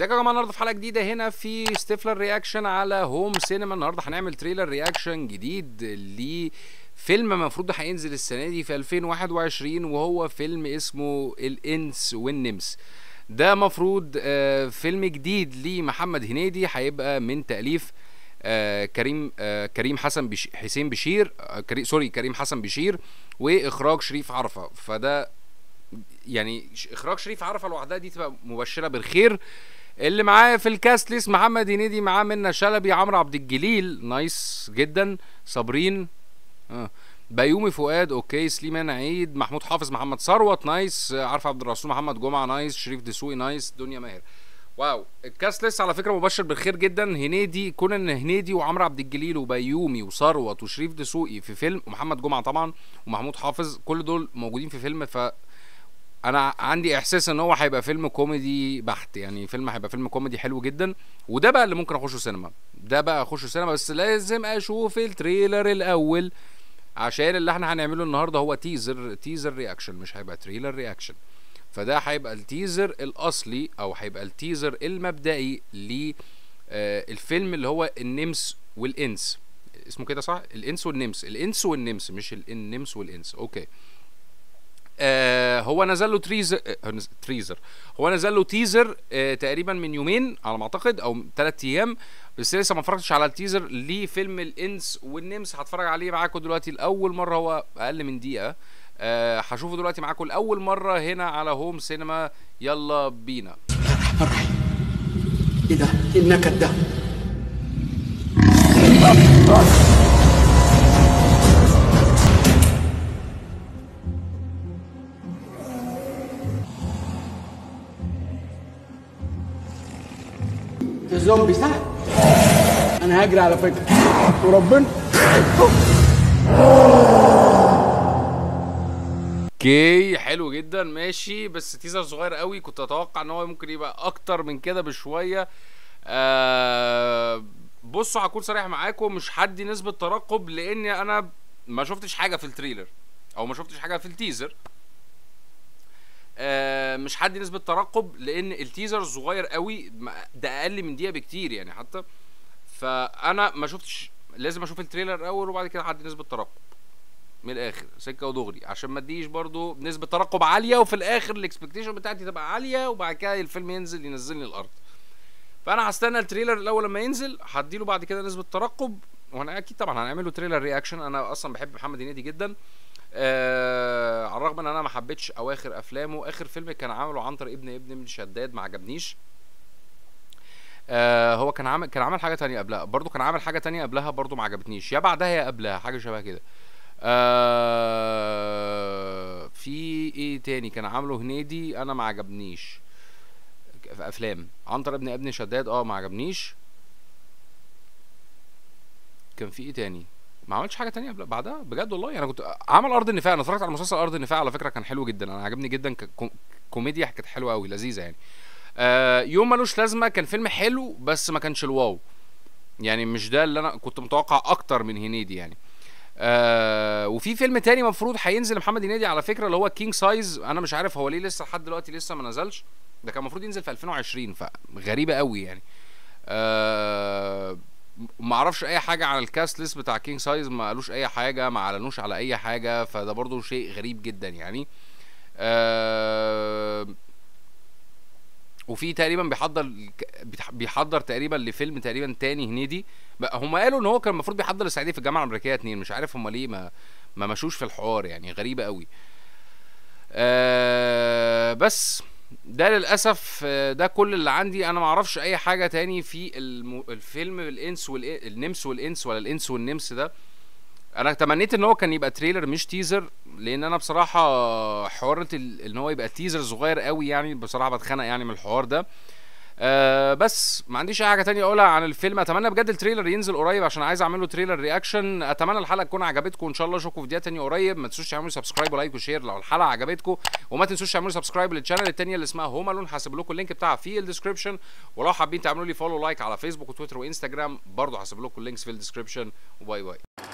ازيكم يا جماعه النهارده في حلقه جديده هنا في ستيفلر رياكشن على هوم سينما النهارده هنعمل تريلر رياكشن جديد لفيلم المفروض هينزل السنه دي في 2021 وهو فيلم اسمه الانس والنمس ده مفروض آه، فيلم جديد لمحمد هنيدي هيبقى من تاليف آه، كريم آه، كريم حسن بش حسين بشير آه، كري سوري كريم حسن بشير واخراج شريف عرفه فده يعني ش- اخراج شريف عرفه لوحدها دي تبقى مبشره بالخير اللي معاه في الكاست ليست محمد هنيدي معاه منى شلبي عمرو عبد الجليل نايس جدا صابرين آه. بيومي فؤاد اوكي سليمان عيد محمود حافظ محمد ثروت نايس آه، عارف عبد الرسول محمد جمعه نايس شريف دسوقي نايس دنيا ماهر واو الكاست ليست على فكره مبشر بالخير جدا هنيدي كون ان هنيدي وعمرو عبد الجليل وبيومي وثروت وشريف دسوقي في فيلم ومحمد جمعه طبعا ومحمود حافظ كل دول موجودين في فيلم ف انا عندي احساس ان هو هيبقى فيلم كوميدي بحت يعني فيلم هيبقى فيلم كوميدي حلو جدا وده بقى اللي ممكن اخشه سينما ده بقى اخشه سينما بس لازم اشوف التريلر الاول عشان اللي احنا هنعمله النهارده هو تيزر تيزر رياكشن مش هيبقى تريلر رياكشن فده هيبقى التيزر الاصلي او هيبقى التيزر المبدئي للفيلم اللي هو النمس والانس اسمه كده صح الانس والنمس الانس والنمس مش ال- النمس والانس اوكي آه هو نزل له تريزر آه نز- تريزر هو نزل له تيزر آه تقريبا من يومين على ما اعتقد او ثلاث ايام بس لسه ما اتفرجتش على التيزر لفيلم الانس والنمس هتفرج عليه معاكم دلوقتي لاول مره هو اقل من دقيقه آه هشوفه دلوقتي معاكم لاول مره هنا على هوم سينما يلا بينا الرحمن الرحيم إذا إنك الدهر الزومبي صح؟ أنا هجري على فكرة وربنا اوكي حلو جدا ماشي بس تيزر صغير قوي كنت اتوقع ان هو ممكن يبقى اكتر من كده بشويه آه بصوا هكون صريح معاكم مش هدي نسبه ترقب لان انا ما شفتش حاجه في التريلر او ما شفتش حاجه في التيزر آه مش هدي نسبه ترقب لان التيزر صغير قوي ما- ده اقل من دقيقه بكتير يعني حتى فانا ما شفتش لازم اشوف التريلر الاول وبعد كده هدي نسبه ترقب من الاخر سكه ودغري عشان ما اديش برضو نسبه ترقب عاليه وفي الاخر الاكسبكتيشن بتاعتي تبقى عاليه وبعد كده الفيلم ينزل ينزلني الارض فانا هستنى التريلر الاول لما ينزل هديله بعد كده نسبه ترقب وانا اكيد طبعا هنعمل له تريلر رياكشن انا اصلا بحب محمد هنيدي جدا آه على الرغم ان انا ما حبيتش اواخر افلامه اخر فيلم كان عامله عنتر ابن ابن من شداد ما عجبنيش آه هو كان عامل كان عامل حاجه تانية قبلها برضو كان عامل حاجه تانية قبلها برضو ما عجبتنيش يا بعدها يا قبلها حاجه شبه كده آه في ايه تاني كان عامله هنيدي انا ما عجبنيش في افلام عنتر ابن ابن شداد اه ما عجبنيش كان في ايه تاني ما عملتش حاجه تانية قبل- بعدها بجد والله انا كنت عامل ارض النفاق انا اتفرجت على مسلسل ارض النفاق على فكره كان حلو جدا انا عجبني جدا ككو- كوميديا كانت حلوه قوي لذيذه يعني آه يوم ملوش لازمه كان فيلم حلو بس ما كانش الواو يعني مش ده اللي انا كنت متوقع اكتر من هنيدي يعني آه وفي فيلم تاني مفروض هينزل محمد هنيدي على فكره اللي هو كينج سايز انا مش عارف هو ليه لسه لحد دلوقتي لسه ما نزلش ده كان المفروض ينزل في 2020 فغريبه قوي يعني آه ما اعرفش اي حاجه عن الكاست ليست بتاع كينج سايز ما قالوش اي حاجه ما اعلنوش على اي حاجه فده برضو شيء غريب جدا يعني آه وفي تقريبا بيحضر بيح- بيحضر تقريبا لفيلم تقريبا تاني هنيدي بقى هم قالوا ان هو كان المفروض بيحضر للصعيدي في الجامعه الامريكيه اتنين مش عارف هم ليه ما ما مشوش في الحوار يعني غريبه قوي آه بس ده للاسف آه، ده كل اللي عندي انا ما اعرفش اي حاجه تاني في الم... الفيلم الانس والنمس والانس ولا الانس والنمس ده انا تمنيت ان هو كان يبقى تريلر مش تيزر لان انا بصراحه حوار ال- ان هو يبقى تيزر صغير قوي يعني بصراحه بتخنق يعني من الحوار ده آه بس ما عنديش اي حاجه تانية اقولها عن الفيلم اتمنى بجد التريلر ينزل قريب عشان عايز اعمل له تريلر رياكشن اتمنى الحلقه تكون عجبتكم ان شاء الله اشوفكم في فيديوهات تانية قريب ما تنسوش تعملوا سبسكرايب ولايك وشير لو الحلقه عجبتكم وما تنسوش تعملوا سبسكرايب للشانل التانية اللي اسمها هوم الون هسيب لكم اللينك بتاعها في الديسكربشن ولو حابين تعملوا لي فولو لايك على فيسبوك وتويتر وانستجرام برضه هسيب لكم اللينكس في الديسكربشن وباي باي